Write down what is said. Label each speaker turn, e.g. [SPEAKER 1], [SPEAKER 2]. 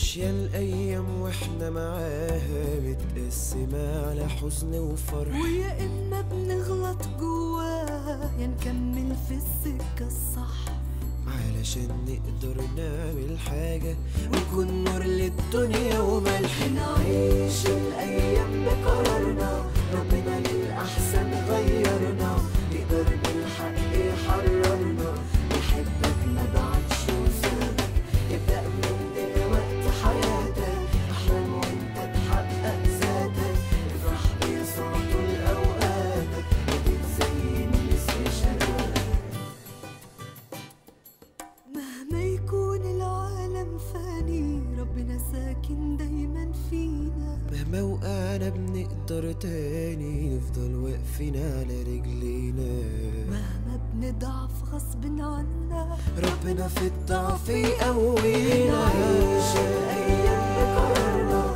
[SPEAKER 1] ماشية الأيام واحنا معاها متقسمة على حزن وفرح
[SPEAKER 2] ويا إما بنغلط جواها يا نكمل في السكة الصح
[SPEAKER 1] علشان نقدر نعمل حاجة ونكون نور للدنيا وملح
[SPEAKER 2] نعيش الأيام بقرارنا ربنا للأحسن غيرنا نقدر بالحق يحررنا نحبك ما بعدش وسابك ابدأ من دلوقتي حياتك أحلام وأنت تحقق ذاتك افرح بيسوع طول أوقاتك وتتزين نسر شبابك مهما يكون العالم فاني ربنا ساكن دايما فينا
[SPEAKER 1] مهما وقعنا بنقدر تاني نفضل واقفين على رجلينا
[SPEAKER 2] مهما بنضعف غصب عنا
[SPEAKER 1] ربنا في الضعف يقوينا
[SPEAKER 2] نعيش الأيام بقرارنا